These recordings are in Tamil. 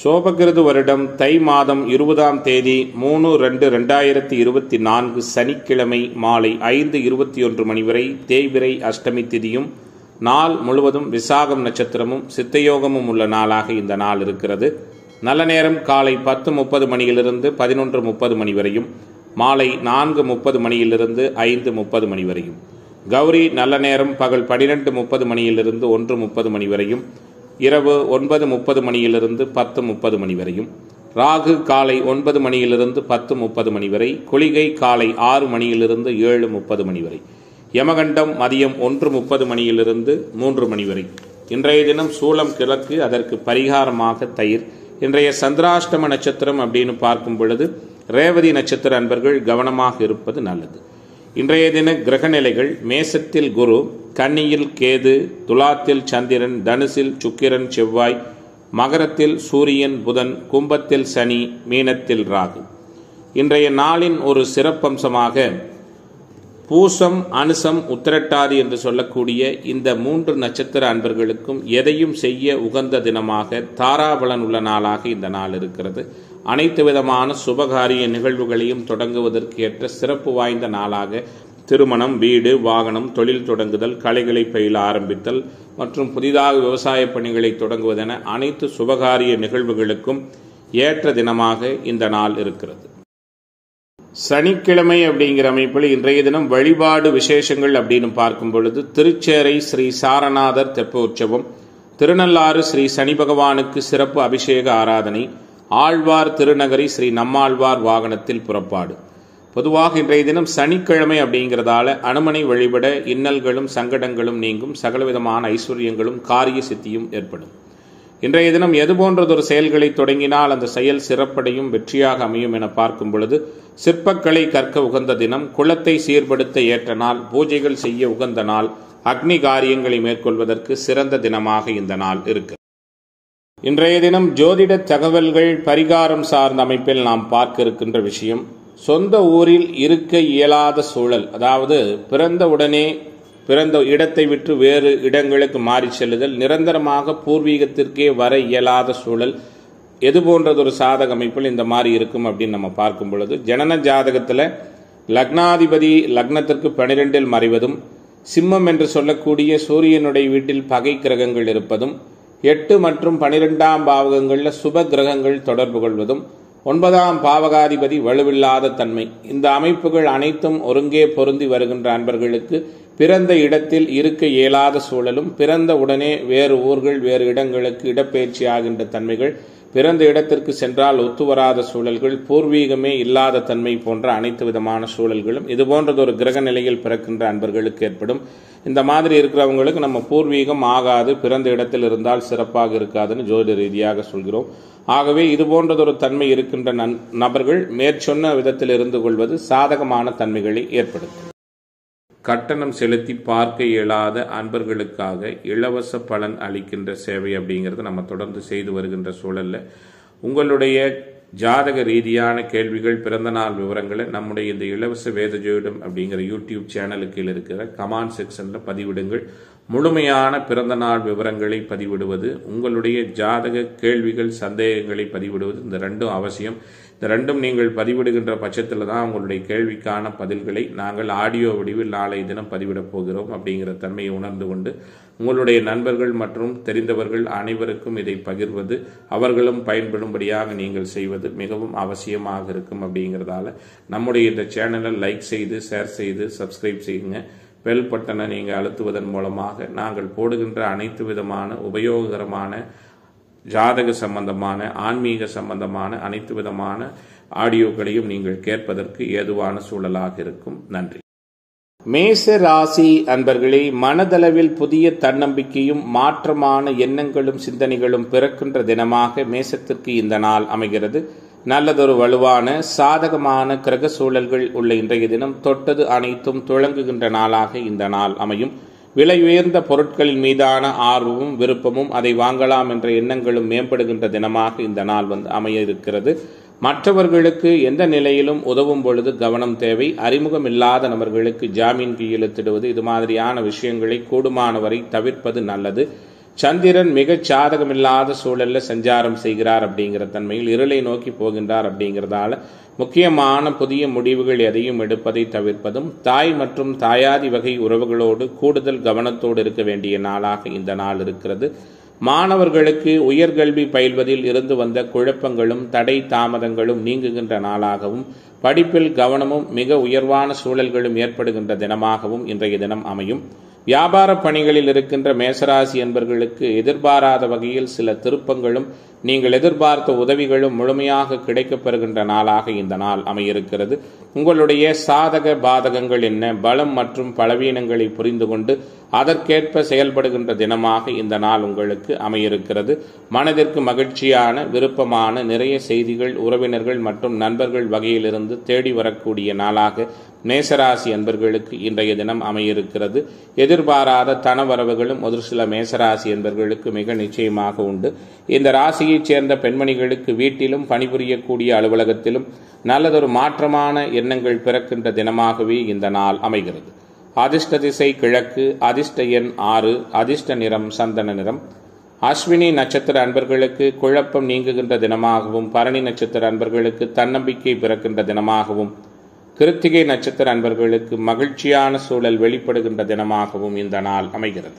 சோபகிருது வருடம் தை மாதம் இருபதாம் தேதி மூணு ரெண்டு ரெண்டாயிரத்தி இருபத்தி நான்கு சனிக்கிழமை மாலை ஐந்து இருபத்தி ஒன்று மணி வரை தேய்பிரை அஷ்டமி திதியும் நாள் முழுவதும் விசாகம் நட்சத்திரமும் சித்தயோகமும் உள்ள நாளாக இந்த நாள் இருக்கிறது நல்ல நேரம் காலை பத்து முப்பது மணியிலிருந்து பதினொன்று முப்பது மணி வரையும் மாலை நான்கு முப்பது மணியிலிருந்து ஐந்து முப்பது மணி வரையும் கௌரி நல்ல நேரம் பகல் பனிரெண்டு முப்பது மணியிலிருந்து ஒன்று முப்பது மணி வரையும் இரவு ஒன்பது முப்பது மணியிலிருந்து பத்து முப்பது மணி வரையும் ராகு காலை ஒன்பது மணியிலிருந்து பத்து முப்பது மணி வரை குளிகை காலை ஆறு மணியிலிருந்து ஏழு முப்பது மணி வரை யமகண்டம் மதியம் ஒன்று முப்பது மணியிலிருந்து மூன்று மணி வரை இன்றைய தினம் சூளம் கிழக்கு அதற்கு பரிகாரமாக தயிர் இன்றைய சந்திராஷ்டம நட்சத்திரம் அப்படின்னு பார்க்கும் பொழுது ரேவதி நட்சத்திர அன்பர்கள் கவனமாக இருப்பது நல்லது இன்றைய தின கிரகநிலைகள் மேசத்தில் குரு கன்னியில் கேது துலாத்தில் சந்திரன் தனுசில் சுக்கிரன் செவ்வாய் மகரத்தில் சூரியன் புதன் கும்பத்தில் சனி மீனத்தில் ராகு இன்றைய நாளின் ஒரு சிறப்பம்சமாக பூசம் அனுசம் உத்திரட்டாதி என்று சொல்லக்கூடிய இந்த மூன்று நட்சத்திர அன்பர்களுக்கும் எதையும் செய்ய உகந்த தினமாக தாராபலன் உள்ள நாளாக இந்த நாள் இருக்கிறது அனைத்து விதமான சுபகாரிய நிகழ்வுகளையும் தொடங்குவதற்கு ஏற்ற சிறப்பு வாய்ந்த நாளாக திருமணம் வீடு வாகனம் தொழில் தொடங்குதல் கலைகளை பயில ஆரம்பித்தல் மற்றும் புதிதாக விவசாய பணிகளை தொடங்குவதென அனைத்து சுபகாரிய நிகழ்வுகளுக்கும் ஏற்ற தினமாக இந்த நாள் இருக்கிறது சனிக்கிழமை அப்படிங்கிற அமைப்பில் இன்றைய தினம் வழிபாடு விசேஷங்கள் அப்படின்னு பார்க்கும் பொழுது திருச்சேரை ஸ்ரீ சாரநாதர் தெப்ப உற்சவம் திருநள்ளாறு ஸ்ரீ சனி பகவானுக்கு சிறப்பு அபிஷேக ஆராதனை ஆழ்வார் திருநகரி ஸ்ரீ நம்மாழ்வார் வாகனத்தில் புறப்பாடு பொதுவாக இன்றைய தினம் சனிக்கிழமை அப்படிங்கிறதால அனுமனை வழிபட இன்னல்களும் சங்கடங்களும் நீங்கும் சகலவிதமான ஐஸ்வர்யங்களும் காரிய சித்தியும் ஏற்படும் இன்றைய தினம் எது போன்றதொரு செயல்களை தொடங்கினால் அந்த செயல் சிறப்படையும் வெற்றியாக அமையும் என பார்க்கும் பொழுது சிற்பக்கலை கற்க உகந்த தினம் குளத்தை சீர்படுத்த ஏற்ற நாள் பூஜைகள் செய்ய உகந்த நாள் அக்னி காரியங்களை மேற்கொள்வதற்கு சிறந்த தினமாக இந்த நாள் இருக்கு இன்றைய தினம் ஜோதிட தகவல்கள் பரிகாரம் சார்ந்த அமைப்பில் நாம் பார்க்க இருக்கின்ற விஷயம் சொந்த ஊரில் இருக்க இயலாத சூழல் அதாவது பிறந்த உடனே பிறந்த இடத்தை விட்டு வேறு இடங்களுக்கு மாறி செல்லுதல் நிரந்தரமாக பூர்வீகத்திற்கே வர இயலாத சூழல் எது போன்றதொரு சாதக அமைப்பில் இந்த மாதிரி இருக்கும் அப்படின்னு நம்ம பார்க்கும் பொழுது ஜனன ஜாதகத்தில் லக்னாதிபதி லக்னத்திற்கு பனிரெண்டில் மறைவதும் சிம்மம் என்று சொல்லக்கூடிய சூரியனுடைய வீட்டில் பகை கிரகங்கள் இருப்பதும் எட்டு மற்றும் பனிரெண்டாம் பாவகங்களில் சுப கிரகங்கள் தொடர்பு கொள்வதும் ஒன்பதாம் பாவகாதிபதி வலுவில்லாத தன்மை இந்த அமைப்புகள் அனைத்தும் ஒருங்கே பொருந்தி வருகின்ற அன்பர்களுக்கு பிறந்த இடத்தில் இருக்க இயலாத சூழலும் பிறந்த உடனே வேறு ஊர்கள் வேறு இடங்களுக்கு இடப்பெயர்ச்சி ஆகின்ற தன்மைகள் பிறந்த இடத்திற்கு சென்றால் ஒத்துவராத சூழல்கள் பூர்வீகமே இல்லாத தன்மை போன்ற அனைத்து விதமான சூழல்களும் இது போன்றதொரு கிரக நிலையில் பிறக்கின்ற அன்பர்களுக்கு ஏற்படும் இந்த மாதிரி இருக்கிறவங்களுக்கு நம்ம பூர்வீகம் ஆகாது பிறந்த இடத்தில் இருந்தால் சிறப்பாக இருக்காதுன்னு ஜோதிட ரீதியாக சொல்கிறோம் ஆகவே இது போன்றதொரு தன்மை இருக்கின்ற நபர்கள் மேற்சொன்ன விதத்தில் இருந்து கொள்வது சாதகமான தன்மைகளை ஏற்படுத்தும் கட்டணம் செலுத்தி பார்க்க இயலாத அன்பர்களுக்காக இலவச பலன் அளிக்கின்ற சேவை அப்படிங்கிறது நம்ம தொடர்ந்து செய்து வருகின்ற சூழல்ல உங்களுடைய ஜாதக ரீதியான கேள்விகள் பிறந்தநாள் விவரங்களை நம்முடைய இந்த இலவச வேத ஜோதிடம் அப்படிங்கிற யூடியூப் சேனலுக்கு இருக்கிற கமெண்ட் செக்ஷனில் பதிவிடுங்கள் முழுமையான பிறந்தநாள் விவரங்களை பதிவிடுவது உங்களுடைய ஜாதக கேள்விகள் சந்தேகங்களை பதிவிடுவது இந்த ரெண்டும் அவசியம் இந்த ரெண்டும் நீங்கள் பதிவிடுகின்ற பட்சத்தில் தான் உங்களுடைய கேள்விக்கான பதில்களை நாங்கள் ஆடியோ வடிவில் நாளை தினம் பதிவிடப் போகிறோம் அப்படிங்கிற தன்மையை உணர்ந்து கொண்டு உங்களுடைய நண்பர்கள் மற்றும் தெரிந்தவர்கள் அனைவருக்கும் இதை பகிர்வது அவர்களும் பயன்படும்படியாக நீங்கள் செய்வது மிகவும் அவசியமாக இருக்கும் அப்படிங்கிறதால நம்முடைய இந்த சேனலை லைக் செய்து ஷேர் செய்து சப்ஸ்கிரைப் செய்யுங்க பெல் பட்டனை நீங்கள் அழுத்துவதன் மூலமாக நாங்கள் போடுகின்ற அனைத்து விதமான உபயோககரமான ஜாதக சம்பந்தமான ஆன்மீக சம்பந்தமான அனைத்து விதமான ஆடியோக்களையும் நீங்கள் கேட்பதற்கு ஏதுவான சூழலாக இருக்கும் நன்றி மேச ராசி அன்பர்களே மனதளவில் புதிய தன்னம்பிக்கையும் மாற்றமான எண்ணங்களும் சிந்தனைகளும் பிறக்கின்ற தினமாக மேசத்திற்கு இந்த நாள் அமைகிறது நல்லதொரு வலுவான சாதகமான கிரக சூழல்கள் உள்ள இன்றைய தினம் தொட்டது அனைத்தும் துளங்குகின்ற நாளாக இந்த நாள் அமையும் விலை உயர்ந்த பொருட்களின் மீதான ஆர்வமும் விருப்பமும் அதை வாங்கலாம் என்ற எண்ணங்களும் மேம்படுகின்ற தினமாக இந்த நாள் வந்து அமைய இருக்கிறது மற்றவர்களுக்கு எந்த நிலையிலும் உதவும் பொழுது கவனம் தேவை அறிமுகம் இல்லாத நபர்களுக்கு ஜாமீன் கையெழுத்திடுவது இது மாதிரியான விஷயங்களை கூடுமானவரை தவிர்ப்பது நல்லது சந்திரன் மிகச் சாதகமில்லாத சூழல்ல சஞ்சாரம் செய்கிறார் அப்படிங்கிற தன்மையில் இருளை நோக்கி போகின்றார் அப்படிங்கிறதால முக்கியமான புதிய முடிவுகள் எதையும் எடுப்பதை தவிர்ப்பதும் தாய் மற்றும் தாயாதி வகை உறவுகளோடு கூடுதல் கவனத்தோடு இருக்க வேண்டிய நாளாக இந்த நாள் இருக்கிறது மாணவர்களுக்கு உயர்கல்வி பயில்வதில் இருந்து வந்த குழப்பங்களும் தடை தாமதங்களும் நீங்குகின்ற நாளாகவும் படிப்பில் கவனமும் மிக உயர்வான சூழல்களும் ஏற்படுகின்ற தினமாகவும் இன்றைய தினம் அமையும் வியாபார பணிகளில் இருக்கின்ற மேசராசி என்பர்களுக்கு எதிர்பாராத வகையில் சில திருப்பங்களும் நீங்கள் எதிர்பார்த்த உதவிகளும் முழுமையாக கிடைக்கப்பெறுகின்ற நாளாக இந்த நாள் அமையிருக்கிறது உங்களுடைய சாதக பாதகங்கள் என்ன பலம் மற்றும் பலவீனங்களை புரிந்து கொண்டு அதற்கேற்ப செயல்படுகின்ற தினமாக இந்த நாள் உங்களுக்கு அமையிருக்கிறது மனதிற்கு மகிழ்ச்சியான விருப்பமான நிறைய செய்திகள் உறவினர்கள் மற்றும் நண்பர்கள் வகையிலிருந்து தேடி வரக்கூடிய நாளாக மேசராசி என்பர்களுக்கு இன்றைய தினம் அமையிருக்கிறது எதிர்பாராத தனவரவுகளும் ஒரு சில மேசராசி என்பர்களுக்கு மிக நிச்சயமாக உண்டு இந்த ராசியைச் சேர்ந்த பெண்மணிகளுக்கு வீட்டிலும் பணிபுரியக்கூடிய அலுவலகத்திலும் நல்லதொரு மாற்றமான எண்ணங்கள் பிறக்கின்ற தினமாகவே இந்த நாள் அமைகிறது அதிர்ஷ்ட திசை கிழக்கு அதிர்ஷ்ட எண் ஆறு அதிர்ஷ்ட நிறம் சந்தன நிறம் அஸ்வினி நட்சத்திர அன்பர்களுக்கு குழப்பம் நீங்குகின்ற தினமாகவும் பரணி நட்சத்திர அன்பர்களுக்கு தன்னம்பிக்கை பிறக்கின்ற தினமாகவும் கிருத்திகை நட்சத்திர அன்பர்களுக்கு மகிழ்ச்சியான சூழல் வெளிப்படுகின்ற தினமாகவும் இந்த நாள் அமைகிறது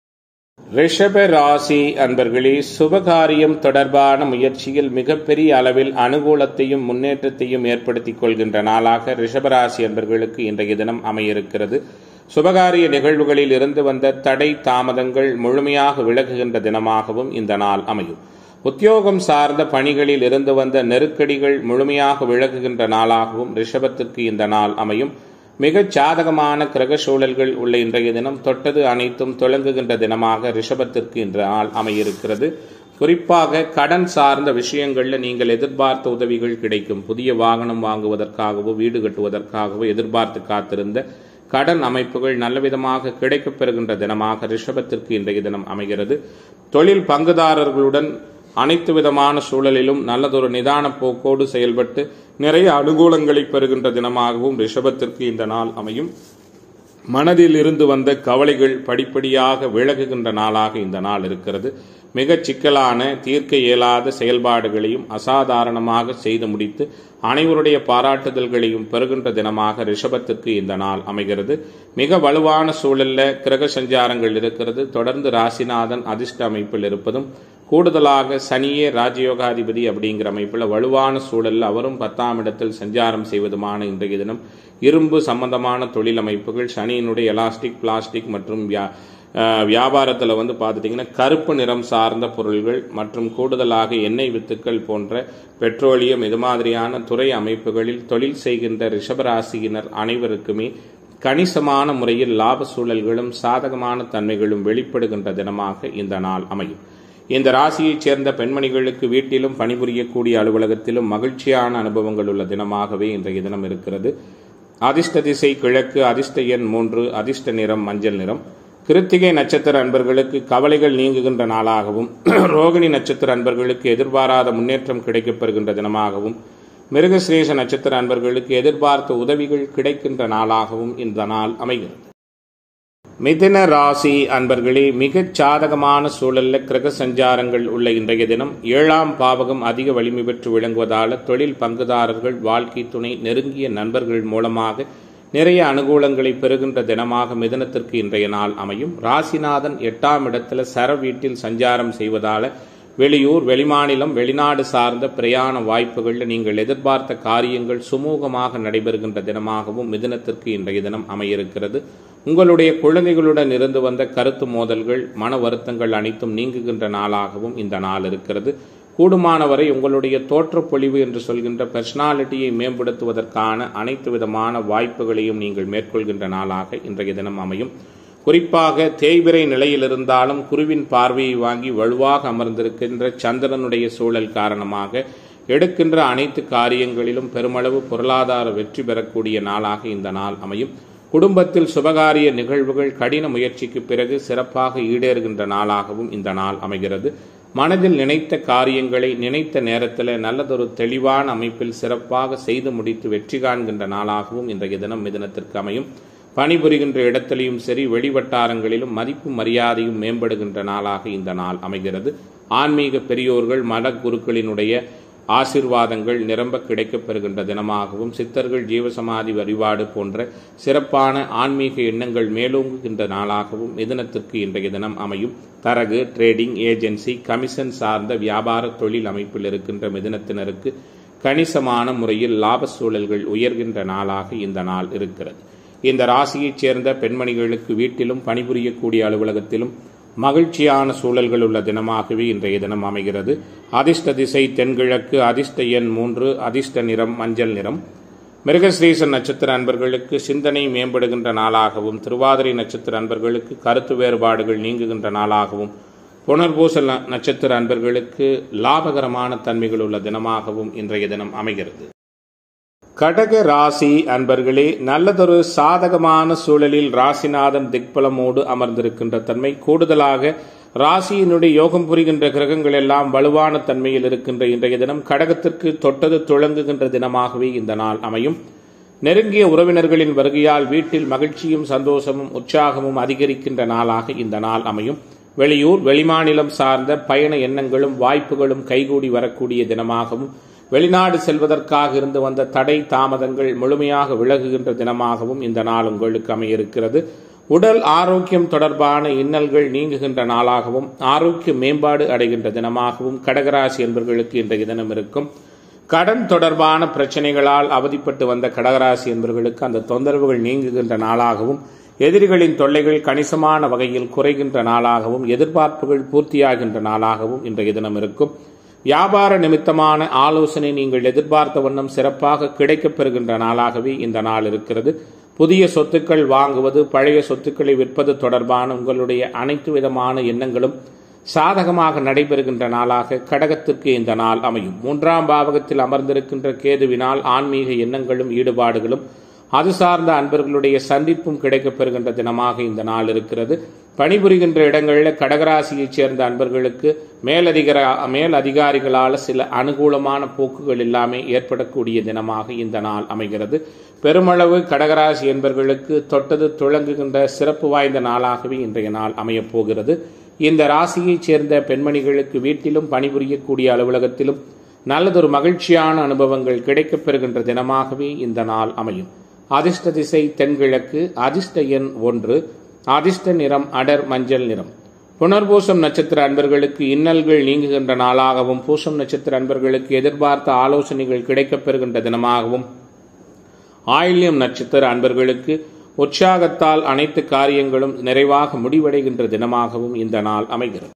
ரிஷப ராசி அன்பர்களே சுபகாரியம் தொடர்பான முயற்சியில் மிகப்பெரிய அளவில் அனுகூலத்தையும் முன்னேற்றத்தையும் ஏற்படுத்திக் கொள்கின்ற நாளாக ரிஷபராசி அன்பர்களுக்கு இன்றைய தினம் அமையிருக்கிறது சுபகாரிய நிகழ்வுகளில் இருந்து வந்த தடை தாமதங்கள் முழுமையாக விலகுகின்ற தினமாகவும் இந்த நாள் அமையும் உத்தியோகம் சார்ந்த பணிகளில் இருந்து வந்த நெருக்கடிகள் முழுமையாக விலகுகின்ற நாளாகவும் ரிஷபத்திற்கு இந்த நாள் அமையும் மிகச் சாதகமான கிரக சூழல்கள் உள்ள இன்றைய தினம் தொட்டது அனைத்தும் தொடங்குகின்ற தினமாக ரிஷபத்திற்கு இன்ற நாள் அமையிருக்கிறது குறிப்பாக கடன் சார்ந்த விஷயங்கள்ல நீங்கள் எதிர்பார்த்த உதவிகள் கிடைக்கும் புதிய வாகனம் வாங்குவதற்காகவோ வீடு கட்டுவதற்காகவோ எதிர்பார்த்து காத்திருந்த கடன் அமைப்புகள் நல்லவிதமாக கிடைக்கப் பெறுகின்ற தினமாக ரிஷபத்திற்கு இன்றைய தினம் அமைகிறது தொழில் பங்குதாரர்களுடன் அனைத்து விதமான சூழலிலும் நல்லதொரு நிதான போக்கோடு செயல்பட்டு நிறைய அனுகூலங்களை பெறுகின்ற தினமாகவும் ரிஷபத்திற்கு இந்த நாள் அமையும் மனதில் இருந்து வந்த கவலைகள் படிப்படியாக விலகுகின்ற நாளாக இந்த நாள் இருக்கிறது மிகச் சிக்கலான தீர்க்க இயலாத செயல்பாடுகளையும் அசாதாரணமாக செய்து முடித்து அனைவருடைய பாராட்டுதல்களையும் பெறுகின்ற தினமாக ரிஷபத்திற்கு இந்த நாள் அமைகிறது மிக வலுவான சூழல்ல கிரக சஞ்சாரங்கள் இருக்கிறது தொடர்ந்து ராசிநாதன் அதிர்ஷ்ட அமைப்பில் இருப்பதும் கூடுதலாக சனியே ராஜயோகாதிபதி அப்படிங்கிற அமைப்பில் வலுவான சூழலில் அவரும் பத்தாம் இடத்தில் சஞ்சாரம் செய்வதுமான இன்றைய தினம் இரும்பு சம்பந்தமான தொழில் அமைப்புகள் சனியினுடைய எலாஸ்டிக் பிளாஸ்டிக் மற்றும் வியா வியாபாரத்தில் வந்து பார்த்துட்டிங்கன்னா கருப்பு நிறம் சார்ந்த பொருள்கள் மற்றும் கூடுதலாக எண்ணெய் வித்துக்கள் போன்ற பெட்ரோலியம் இது மாதிரியான துறை அமைப்புகளில் தொழில் செய்கின்ற ரிஷபராசியினர் அனைவருக்குமே கணிசமான முறையில் லாப சூழல்களும் சாதகமான தன்மைகளும் வெளிப்படுகின்ற தினமாக இந்த நாள் அமையும் இந்த ராசியைச் சேர்ந்த பெண்மணிகளுக்கு வீட்டிலும் பணிபுரியக்கூடிய அலுவலகத்திலும் மகிழ்ச்சியான அனுபவங்கள் உள்ள தினமாகவே இன்றைய தினம் இருக்கிறது அதிர்ஷ்ட திசை கிழக்கு அதிர்ஷ்ட எண் மூன்று அதிர்ஷ்ட நிறம் மஞ்சள் நிறம் கிருத்திகை நட்சத்திர அன்பர்களுக்கு கவலைகள் நீங்குகின்ற நாளாகவும் ரோகிணி நட்சத்திர அன்பர்களுக்கு எதிர்பாராத முன்னேற்றம் கிடைக்கப்பெறுகின்ற தினமாகவும் மிருகசிரேஷ நட்சத்திர அன்பர்களுக்கு எதிர்பார்த்த உதவிகள் கிடைக்கின்ற நாளாகவும் இந்த நாள் அமைகிறது மிதின ராசி அன்பர்களே மிகச் சாதகமான சூழல்ல கிரக சஞ்சாரங்கள் உள்ள இன்றைய தினம் ஏழாம் பாவகம் அதிக வலிமை பெற்று விளங்குவதால தொழில் பங்குதாரர்கள் வாழ்க்கை துணை நெருங்கிய நண்பர்கள் மூலமாக நிறைய அனுகூலங்களை பெறுகின்ற தினமாக மிதனத்திற்கு இன்றைய நாள் அமையும் ராசிநாதன் எட்டாம் இடத்துல சர வீட்டில் சஞ்சாரம் செய்வதால வெளியூர் வெளிமாநிலம் வெளிநாடு சார்ந்த பிரயாண வாய்ப்புகளில் நீங்கள் எதிர்பார்த்த காரியங்கள் சுமூகமாக நடைபெறுகின்ற தினமாகவும் மிதுனத்திற்கு இன்றைய தினம் அமையிருக்கிறது உங்களுடைய குழந்தைகளுடன் இருந்து வந்த கருத்து மோதல்கள் மன வருத்தங்கள் அனைத்தும் நீங்குகின்ற நாளாகவும் இந்த நாள் இருக்கிறது கூடுமானவரை உங்களுடைய தோற்றப்பொழிவு என்று சொல்கின்ற பர்சனாலிட்டியை மேம்படுத்துவதற்கான அனைத்து விதமான வாய்ப்புகளையும் நீங்கள் மேற்கொள்கின்ற நாளாக இன்றைய தினம் அமையும் குறிப்பாக தேய்பிரை நிலையில் இருந்தாலும் குருவின் பார்வையை வாங்கி வலுவாக அமர்ந்திருக்கின்ற சந்திரனுடைய சூழல் காரணமாக எடுக்கின்ற அனைத்து காரியங்களிலும் பெருமளவு பொருளாதார வெற்றி பெறக்கூடிய நாளாக இந்த நாள் அமையும் குடும்பத்தில் சுபகாரிய நிகழ்வுகள் கடின முயற்சிக்கு பிறகு சிறப்பாக ஈடேறுகின்ற நாளாகவும் இந்த நாள் அமைகிறது மனதில் நினைத்த காரியங்களை நினைத்த நேரத்தில் நல்லதொரு தெளிவான அமைப்பில் சிறப்பாக செய்து முடித்து வெற்றி காண்கின்ற நாளாகவும் இன்றைய தினம் மிதனத்திற்கு அமையும் பணிபுரிகின்ற இடத்திலையும் சரி வெளிவட்டாரங்களிலும் மதிப்பு மரியாதையும் மேம்படுகின்ற நாளாக இந்த நாள் அமைகிறது ஆன்மீக பெரியோர்கள் மடக்குருக்களினுடைய ஆசிர்வாதங்கள் நிரம்ப கிடைக்கப் பெறுகின்ற தினமாகவும் சித்தர்கள் ஜீவசமாதி வழிபாடு போன்ற சிறப்பான ஆன்மீக எண்ணங்கள் மேலோங்குகின்ற நாளாகவும் மிதனத்திற்கு இன்றைய தினம் அமையும் தரகு ட்ரேடிங் ஏஜென்சி கமிஷன் சார்ந்த வியாபார தொழில் அமைப்பில் இருக்கின்ற மிதனத்தினருக்கு கணிசமான முறையில் லாப சூழல்கள் உயர்கின்ற நாளாக இந்த நாள் இருக்கிறது இந்த ராசியைச் சேர்ந்த பெண்மணிகளுக்கு வீட்டிலும் பணிபுரியக்கூடிய அலுவலகத்திலும் மகிழ்ச்சியான சூழல்கள் உள்ள தினமாகவே இன்றைய தினம் அமைகிறது அதிர்ஷ்ட திசை தென்கிழக்கு அதிர்ஷ்ட எண் மூன்று அதிர்ஷ்ட நிறம் மஞ்சள் நிறம் மிருகஸ்ரீசன் நட்சத்திர அன்பர்களுக்கு சிந்தனை மேம்படுகின்ற நாளாகவும் திருவாதிரை நட்சத்திர அன்பர்களுக்கு கருத்து வேறுபாடுகள் நீங்குகின்ற நாளாகவும் புனர்பூச நட்சத்திர அன்பர்களுக்கு லாபகரமான தன்மைகள் உள்ள தினமாகவும் இன்றைய தினம் அமைகிறது கடக ராசி அன்பர்களே நல்லதொரு சாதகமான சூழலில் ராசிநாதன் திக்பலமோடு அமர்ந்திருக்கின்ற தன்மை கூடுதலாக ராசியினுடைய யோகம் புரிகின்ற கிரகங்கள் எல்லாம் வலுவான தன்மையில் இருக்கின்ற இன்றைய தினம் கடகத்திற்கு தொட்டது துளங்குகின்ற தினமாகவே இந்த நாள் அமையும் நெருங்கிய உறவினர்களின் வருகையால் வீட்டில் மகிழ்ச்சியும் சந்தோஷமும் உற்சாகமும் அதிகரிக்கின்ற நாளாக இந்த நாள் அமையும் வெளியூர் வெளிமாநிலம் சார்ந்த பயண எண்ணங்களும் வாய்ப்புகளும் கைகூடி வரக்கூடிய தினமாகவும் வெளிநாடு செல்வதற்காக இருந்து வந்த தடை தாமதங்கள் முழுமையாக விலகுகின்ற தினமாகவும் இந்த நாள் உங்களுக்கு அமையிருக்கிறது உடல் ஆரோக்கியம் தொடர்பான இன்னல்கள் நீங்குகின்ற நாளாகவும் ஆரோக்கிய மேம்பாடு அடைகின்ற தினமாகவும் கடகராசி என்பவர்களுக்கு இன்றைய தினம் இருக்கும் கடன் தொடர்பான பிரச்சனைகளால் அவதிப்பட்டு வந்த கடகராசி என்பவர்களுக்கு அந்த தொந்தரவுகள் நீங்குகின்ற நாளாகவும் எதிரிகளின் தொல்லைகள் கணிசமான வகையில் குறைகின்ற நாளாகவும் எதிர்பார்ப்புகள் பூர்த்தியாகின்ற நாளாகவும் இன்றைய தினம் இருக்கும் வியாபார நிமித்தமான ஆலோசனை நீங்கள் எதிர்பார்த்த வண்ணம் சிறப்பாக கிடைக்கப் பெறுகின்ற நாளாகவே இந்த நாள் இருக்கிறது புதிய சொத்துக்கள் வாங்குவது பழைய சொத்துக்களை விற்பது தொடர்பான உங்களுடைய அனைத்து விதமான எண்ணங்களும் சாதகமாக நடைபெறுகின்ற நாளாக கடகத்திற்கு இந்த நாள் அமையும் மூன்றாம் பாவகத்தில் அமர்ந்திருக்கின்ற கேதுவினால் ஆன்மீக எண்ணங்களும் ஈடுபாடுகளும் அது சார்ந்த அன்பர்களுடைய சந்திப்பும் கிடைக்கப் பெறுகின்ற தினமாக இந்த நாள் இருக்கிறது பணிபுரிகின்ற இடங்களில் கடகராசியைச் சேர்ந்த அன்பர்களுக்கு மேலதிகார மேல் அதிகாரிகளால் சில அனுகூலமான போக்குகள் எல்லாமே ஏற்படக்கூடிய தினமாக இந்த நாள் அமைகிறது பெருமளவு கடகராசி என்பர்களுக்கு தொட்டது துளங்குகின்ற சிறப்பு வாய்ந்த நாளாகவே இன்றைய நாள் அமையப் போகிறது இந்த ராசியைச் சேர்ந்த பெண்மணிகளுக்கு வீட்டிலும் பணிபுரியக்கூடிய அலுவலகத்திலும் நல்லதொரு மகிழ்ச்சியான அனுபவங்கள் கிடைக்கப் பெறுகின்ற தினமாகவே இந்த நாள் அமையும் அதிர்ஷ்ட திசை தென்கிழக்கு அதிர்ஷ்ட எண் ஒன்று அதிர்ஷ்ட நிறம் அடர் மஞ்சள் நிறம் புனர்பூசம் நட்சத்திர அன்பர்களுக்கு இன்னல்கள் நீங்குகின்ற நாளாகவும் பூசம் நட்சத்திர அன்பர்களுக்கு எதிர்பார்த்த ஆலோசனைகள் கிடைக்கப் பெறுகின்ற தினமாகவும் ஆயில்யம் நட்சத்திர அன்பர்களுக்கு உற்சாகத்தால் அனைத்து காரியங்களும் நிறைவாக முடிவடைகின்ற தினமாகவும் இந்த நாள் அமைகிறது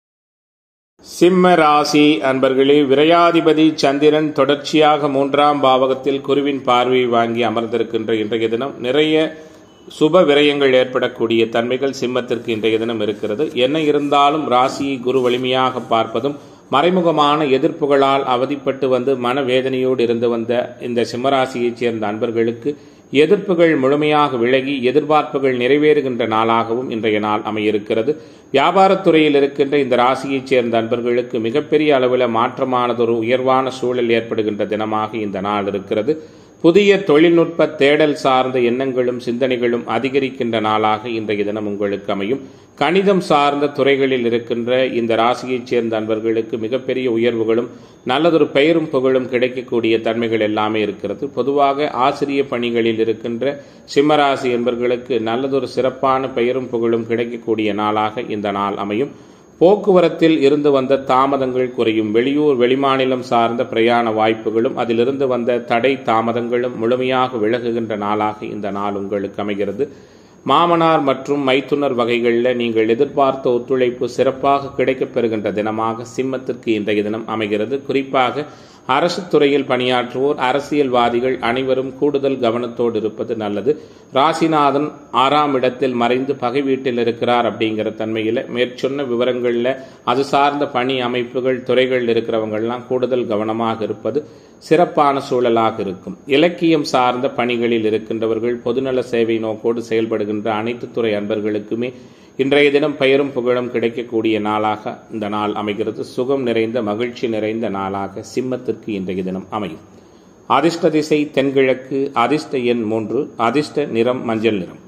சிம்ம ராசி அன்பர்களே விரையாதிபதி சந்திரன் தொடர்ச்சியாக மூன்றாம் பாவகத்தில் குருவின் பார்வையை வாங்கி அமர்ந்திருக்கின்ற இன்றைய தினம் நிறைய சுப விரயங்கள் ஏற்படக்கூடிய தன்மைகள் சிம்மத்திற்கு இன்றைய தினம் இருக்கிறது என்ன இருந்தாலும் ராசியை குரு வலிமையாக பார்ப்பதும் மறைமுகமான எதிர்ப்புகளால் அவதிப்பட்டு வந்து மனவேதனையோடு இருந்து வந்த இந்த சிம்மராசியைச் சேர்ந்த அன்பர்களுக்கு எதிர்ப்புகள் முழுமையாக விலகி எதிர்பார்ப்புகள் நிறைவேறுகின்ற நாளாகவும் இன்றைய நாள் அமையிருக்கிறது வியாபாரத்துறையில் இருக்கின்ற இந்த ராசியைச் சேர்ந்த அன்பர்களுக்கு மிகப்பெரிய அளவில் மாற்றமானதொரு உயர்வான சூழல் ஏற்படுகின்ற தினமாக இந்த நாள் இருக்கிறது புதிய தொழில்நுட்ப தேடல் சார்ந்த எண்ணங்களும் சிந்தனைகளும் அதிகரிக்கின்ற நாளாக இன்றைய தினம் உங்களுக்கு அமையும் கணிதம் சார்ந்த துறைகளில் இருக்கின்ற இந்த ராசியைச் சேர்ந்த அன்பர்களுக்கு மிகப்பெரிய உயர்வுகளும் நல்லதொரு பெயரும் புகழும் கிடைக்கக்கூடிய தன்மைகள் எல்லாமே இருக்கிறது பொதுவாக ஆசிரிய பணிகளில் இருக்கின்ற சிம்மராசி என்பர்களுக்கு நல்லதொரு சிறப்பான பெயரும் புகழும் கிடைக்கக்கூடிய நாளாக இந்த நாள் அமையும் போக்குவரத்தில் இருந்து வந்த தாமதங்கள் குறையும் வெளியூர் வெளிமாநிலம் சார்ந்த பிரயாண வாய்ப்புகளும் அதிலிருந்து வந்த தடை தாமதங்களும் முழுமையாக விலகுகின்ற நாளாக இந்த நாள் உங்களுக்கு அமைகிறது மாமனார் மற்றும் மைத்துனர் வகைகளில் நீங்கள் எதிர்பார்த்த ஒத்துழைப்பு சிறப்பாக கிடைக்கப் பெறுகின்ற தினமாக சிம்மத்திற்கு இன்றைய தினம் அமைகிறது குறிப்பாக அரசு துறையில் பணியாற்றுவோர் அரசியல்வாதிகள் அனைவரும் கூடுதல் கவனத்தோடு இருப்பது நல்லது ராசிநாதன் ஆறாம் இடத்தில் மறைந்து பகை வீட்டில் இருக்கிறார் அப்படிங்கிற தன்மையில் மேற்சொன்ன விவரங்களில் அது சார்ந்த பணி அமைப்புகள் துறைகள் இருக்கிறவங்கள்லாம் கூடுதல் கவனமாக இருப்பது சிறப்பான சூழலாக இருக்கும் இலக்கியம் சார்ந்த பணிகளில் இருக்கின்றவர்கள் பொதுநல சேவை நோக்கோடு செயல்படுகின்ற அனைத்து துறை அன்பர்களுக்குமே இன்றைய தினம் பெயரும் புகழும் கிடைக்கக்கூடிய நாளாக இந்த நாள் அமைகிறது சுகம் நிறைந்த மகிழ்ச்சி நிறைந்த நாளாக சிம்மத்திற்கு இன்றைய தினம் அமையும் அதிர்ஷ்ட திசை தென்கிழக்கு அதிர்ஷ்ட எண் மூன்று அதிர்ஷ்ட நிறம் மஞ்சள் நிறம்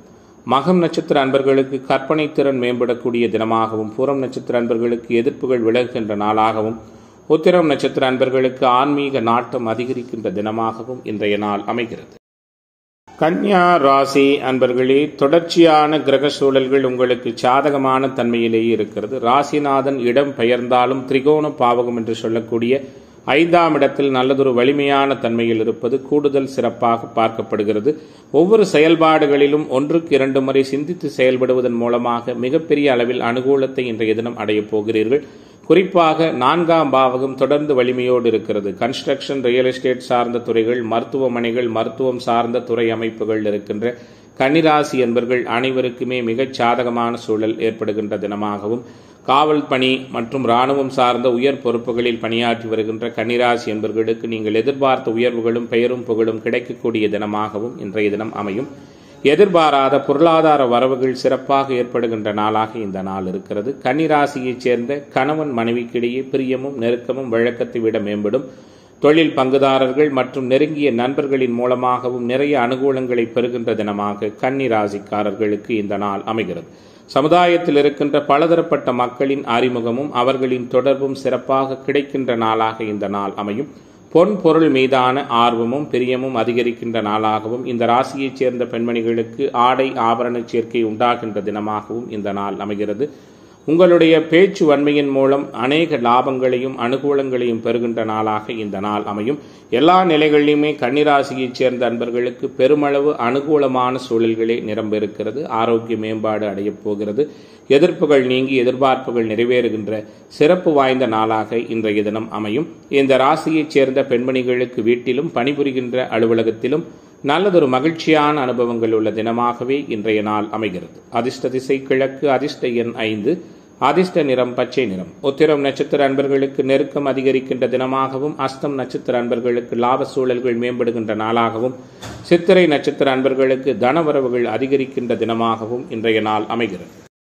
மகம் நட்சத்திர அன்பர்களுக்கு கற்பனை திறன் மேம்படக்கூடிய தினமாகவும் பூரம் நட்சத்திர அன்பர்களுக்கு எதிர்ப்புகள் விலகுகின்ற நாளாகவும் உத்திரம் நட்சத்திர அன்பர்களுக்கு ஆன்மீக நாட்டம் அதிகரிக்கின்ற தினமாகவும் இன்றைய நாள் அமைகிறது கன்யா ராசி அன்பர்களே தொடர்ச்சியான கிரக சூழல்கள் உங்களுக்கு சாதகமான தன்மையிலேயே இருக்கிறது ராசிநாதன் இடம் பெயர்ந்தாலும் திரிகோண பாவகம் என்று சொல்லக்கூடிய ஐந்தாம் இடத்தில் நல்லதொரு வலிமையான தன்மையில் இருப்பது கூடுதல் சிறப்பாக பார்க்கப்படுகிறது ஒவ்வொரு செயல்பாடுகளிலும் ஒன்றுக்கு இரண்டு முறை சிந்தித்து செயல்படுவதன் மூலமாக மிகப்பெரிய அளவில் அனுகூலத்தை இன்றைய தினம் அடையப் போகிறீர்கள் குறிப்பாக நான்காம் பாவகம் தொடர்ந்து வலிமையோடு இருக்கிறது கன்ஸ்ட்ரக்ஷன் ரியல் எஸ்டேட் சார்ந்த துறைகள் மருத்துவமனைகள் மருத்துவம் சார்ந்த துறை அமைப்புகள் இருக்கின்ற கன்னிராசி என்பர்கள் அனைவருக்குமே மிகச் சாதகமான சூழல் ஏற்படுகின்ற தினமாகவும் காவல் பணி மற்றும் இராணுவம் சார்ந்த உயர் பொறுப்புகளில் பணியாற்றி வருகின்ற கன்னிராசி என்பர்களுக்கு நீங்கள் எதிர்பார்த்த உயர்வுகளும் பெயரும் புகழும் கிடைக்கக்கூடிய தினமாகவும் இன்றைய தினம் அமையும் எதிர்பாராத பொருளாதார வரவுகள் சிறப்பாக ஏற்படுகின்ற நாளாக இந்த நாள் இருக்கிறது கன்னிராசியைச் சேர்ந்த கணவன் மனைவிக்கிடையே பிரியமும் நெருக்கமும் வழக்கத்தை விட மேம்படும் தொழில் பங்குதாரர்கள் மற்றும் நெருங்கிய நண்பர்களின் மூலமாகவும் நிறைய அனுகூலங்களை பெறுகின்ற தினமாக கன்னி ராசிக்காரர்களுக்கு இந்த நாள் அமைகிறது சமுதாயத்தில் இருக்கின்ற பலதரப்பட்ட மக்களின் அறிமுகமும் அவர்களின் தொடர்பும் சிறப்பாக கிடைக்கின்ற நாளாக இந்த நாள் அமையும் பொன் பொருள் மீதான ஆர்வமும் பிரியமும் அதிகரிக்கின்ற நாளாகவும் இந்த ராசியைச் சேர்ந்த பெண்மணிகளுக்கு ஆடை ஆபரண சேர்க்கை உண்டாகின்ற தினமாகவும் இந்த நாள் அமைகிறது உங்களுடைய பேச்சு வன்மையின் மூலம் அநேக லாபங்களையும் அனுகூலங்களையும் பெறுகின்ற நாளாக இந்த நாள் அமையும் எல்லா நிலைகளிலுமே கன்னிராசியைச் சேர்ந்த அன்பர்களுக்கு பெருமளவு அனுகூலமான சூழல்களே நிரம்பிருக்கிறது ஆரோக்கிய மேம்பாடு அடையப் போகிறது எதிர்ப்புகள் நீங்கி எதிர்பார்ப்புகள் நிறைவேறுகின்ற சிறப்பு வாய்ந்த நாளாக இன்றைய தினம் அமையும் இந்த ராசியைச் சேர்ந்த பெண்மணிகளுக்கு வீட்டிலும் பணிபுரிகின்ற அலுவலகத்திலும் நல்லதொரு மகிழ்ச்சியான அனுபவங்கள் உள்ள தினமாகவே இன்றைய நாள் அமைகிறது அதிர்ஷ்ட திசை கிழக்கு அதிர்ஷ்ட எண் ஐந்து அதிர்ஷ்ட நிறம் பச்சை நிறம் உத்திரம் நட்சத்திர அன்பர்களுக்கு நெருக்கம் அதிகரிக்கின்ற தினமாகவும் அஸ்தம் நட்சத்திர அன்பர்களுக்கு லாப சூழல்கள் மேம்படுகின்ற நாளாகவும் சித்திரை நட்சத்திர அன்பர்களுக்கு தனவரவுகள் அதிகரிக்கின்ற தினமாகவும் இன்றைய நாள் அமைகிறது